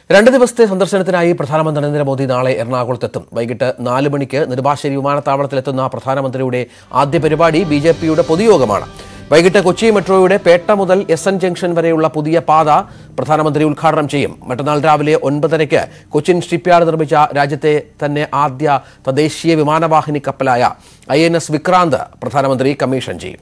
രണ്ട് ദിവസത്തെ സന്ദർശനത്തിനായി പ്രധാനമന്ത്രി നരേന്ദ്രമോദി നാളെ എറണാകുളത്തെത്തും വൈകിട്ട് നാല് മണിക്ക് നെടുമ്പാശ്ശേരി വിമാനത്താവളത്തിലെത്തുന്ന പ്രധാനമന്ത്രിയുടെ ആദ്യ പരിപാടി ബി ജെ പിയുടെ പൊതുയോഗമാണ് വൈകിട്ട് കൊച്ചി മെട്രോയുടെ പേട്ട മുതൽ എസ് എൻ ജംഗ്ഷൻ വരെയുള്ള പുതിയ പാത പ്രധാനമന്ത്രി ഉദ്ഘാടനം ചെയ്യും മറ്റന്നാൾ രാവിലെ ഒൻപതരയ്ക്ക് കൊച്ചിൻ ഷിപ്പ്യാർഡ് നിർമ്മിച്ച രാജ്യത്തെ തന്നെ ആദ്യ തദ്ദേശീയ വിമാനവാഹിനി കപ്പലായ ഐ എൻ എസ് വിക്രാന്ത് പ്രധാനമന്ത്രി കമ്മീഷൻ ചെയ്യും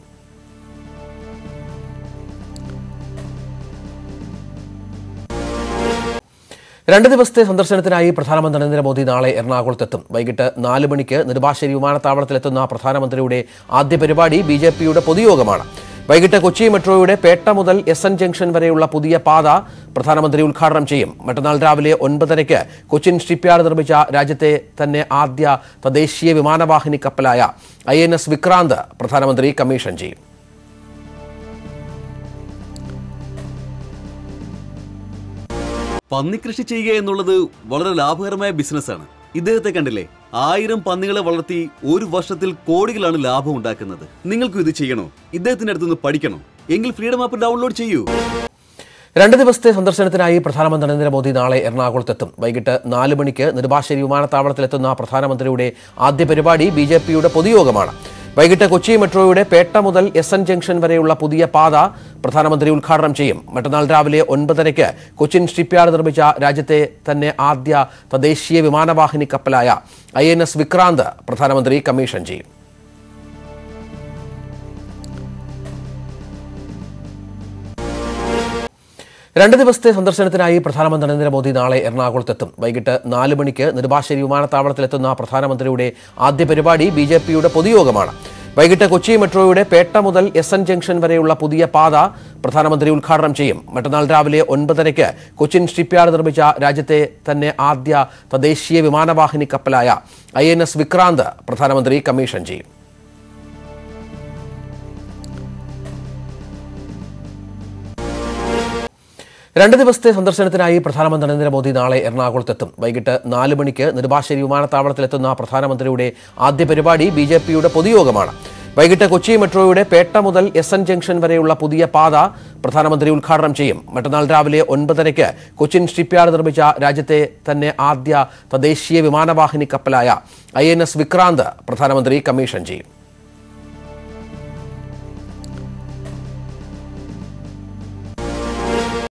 രണ്ട് ദിവസത്തെ സന്ദർശനത്തിനായി പ്രധാനമന്ത്രി നരേന്ദ്രമോദി നാളെ എറണാകുളത്തെത്തും വൈകിട്ട് നാല് മണിക്ക് നെടുമ്പാശ്ശേരി വിമാനത്താവളത്തിലെത്തുന്ന പ്രധാനമന്ത്രിയുടെ ആദ്യ പരിപാടി ബി ജെ പിയുടെ പൊതുയോഗമാണ് വൈകിട്ട് കൊച്ചി മെട്രോയുടെ പേട്ട മുതൽ എസ് എൻ ജംഗ്ഷൻ വരെയുള്ള പുതിയ പാത പ്രധാനമന്ത്രി ഉദ്ഘാടനം ചെയ്യും മറ്റന്നാൾ രാവിലെ ഒൻപതരയ്ക്ക് കൊച്ചിൻ ഷിപ്പ്യാർഡ് നിർമ്മിച്ച രാജ്യത്തെ തന്നെ ആദ്യ തദ്ദേശീയ വിമാനവാഹിനി കപ്പലായ ഐ എൻ എസ് വിക്രാന്ത് പ്രധാനമന്ത്രി കമ്മീഷൻ ചെയ്യും പന്നിക്കൃഷി ചെയ്യുക എന്നുള്ളത് വളരെ ലാഭകരമായ ബിസിനസ്സാണ് ഇദ്ദേഹത്തെ കണ്ടില്ലേ ആയിരം പന്നികളെ വളർത്തി ഒരു വർഷത്തിൽ കോടികളാണ് ലാഭം ഉണ്ടാക്കുന്നത് നിങ്ങൾക്കും ഇത് ചെയ്യണോ ഇദ്ദേഹത്തിന്റെ അടുത്തുനിന്ന് പഠിക്കണോ എങ്കിൽ ഫ്രീഡം ആപ്പ് ഡൗൺലോഡ് ചെയ്യൂ രണ്ട് ദിവസത്തെ സന്ദർശനത്തിനായി പ്രധാനമന്ത്രി നരേന്ദ്രമോദി നാളെ എറണാകുളത്തെത്തും വൈകിട്ട് നാല് മണിക്ക് നെടുമ്പാശ്ശേരി വിമാനത്താവളത്തിലെത്തുന്ന പ്രധാനമന്ത്രിയുടെ ആദ്യ പരിപാടി ബി ജെ പിയുടെ പൊതുയോഗമാണ് വൈകിട്ട് കൊച്ചി മെട്രോയുടെ പേട്ട മുതൽ എസ് എൻ ജംഗ്ഷൻ വരെയുള്ള പുതിയ പാത പ്രധാനമന്ത്രി ഉദ്ഘാടനം ചെയ്യും മറ്റന്നാൾ രാവിലെ ഒൻപതരയ്ക്ക് കൊച്ചിൻ ഷിപ്പ്യാർഡ് നിർമ്മിച്ച രാജ്യത്തെ തന്നെ ആദ്യ തദ്ദേശീയ വിമാനവാഹിനി കപ്പലായ ഐ എൻ എസ് വിക്രാന്ത് പ്രധാനമന്ത്രി കമ്മീഷൻ ചെയ്യും രണ്ട് ദിവസത്തെ സന്ദർശനത്തിനായി പ്രധാനമന്ത്രി നരേന്ദ്രമോദി നാളെ എറണാകുളത്തെത്തും വൈകിട്ട് നാല് മണിക്ക് നെടുമ്പാശ്ശേരി വിമാനത്താവളത്തിലെത്തുന്ന പ്രധാനമന്ത്രിയുടെ ആദ്യ പരിപാടി ബി ജെ പിയുടെ പൊതുയോഗമാണ് വൈകിട്ട് കൊച്ചി മെട്രോയുടെ പേട്ട മുതൽ എസ് എൻ ജംഗ്ഷൻ വരെയുള്ള പുതിയ പാത പ്രധാനമന്ത്രി ഉദ്ഘാടനം ചെയ്യും മറ്റന്നാൾ രാവിലെ ഒൻപതരയ്ക്ക് കൊച്ചിൻ ഷിപ്പ്യാർഡ് നിർമ്മിച്ച രാജ്യത്തെ തന്നെ ആദ്യ തദ്ദേശീയ വിമാനവാഹിനി കപ്പലായ ഐ എൻ എസ് വിക്രാന്ത് പ്രധാനമന്ത്രി കമ്മീഷൻ ചെയ്യും രണ്ട് ദിവസത്തെ സന്ദർശനത്തിനായി പ്രധാനമന്ത്രി നരേന്ദ്രമോദി നാളെ എറണാകുളത്തെത്തും വൈകിട്ട് നാല് മണിക്ക് നെടുമ്പാശ്ശേരി വിമാനത്താവളത്തിലെത്തുന്ന പ്രധാനമന്ത്രിയുടെ ആദ്യ പരിപാടി ബി ജെ പിയുടെ പൊതുയോഗമാണ് വൈകിട്ട് കൊച്ചി മെട്രോയുടെ പേട്ട മുതൽ എസ് എൻ ജംഗ്ഷൻ വരെയുള്ള പുതിയ പാത പ്രധാനമന്ത്രി ഉദ്ഘാടനം ചെയ്യും മറ്റന്നാൾ രാവിലെ ഒൻപതരയ്ക്ക് കൊച്ചിൻ ഷിപ്പ്യാർഡ് നിർമ്മിച്ച രാജ്യത്തെ തന്നെ ആദ്യ തദ്ദേശീയ വിമാനവാഹിനി കപ്പലായ ഐ എൻ എസ് വിക്രാന്ത് പ്രധാനമന്ത്രി കമ്മീഷൻ ചെയ്യും